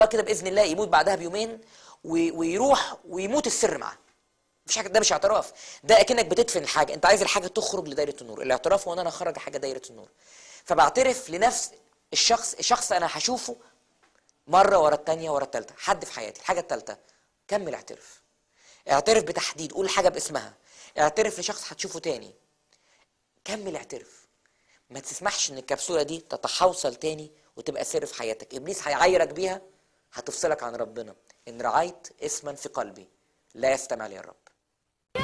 كده باذن الله يموت بعدها بيومين وي- ويروح ويموت السر معاه مفيش حاجه ده مش اعتراف ده اكنك بتدفن الحاجه انت عايز الحاجه تخرج لدايره النور الاعتراف هو ان انا اخرج حاجه دايره النور فبعترف لنفس الشخص الشخص انا هشوفه مره ورا الثانيه ورا الثالثه حد في حياتي الحاجه الثالثه كمل اعترف اعترف بتحديد قول حاجه باسمها اعترف لشخص هتشوفه تاني كمل اعترف ما تسمحش ان الكبسوله دي تتحوصل تاني وتبقى سر في حياتك ابليس هيعايرك بيها هتفصلك عن ربنا ان رعيت اسما في قلبي لا يستمع لي الرب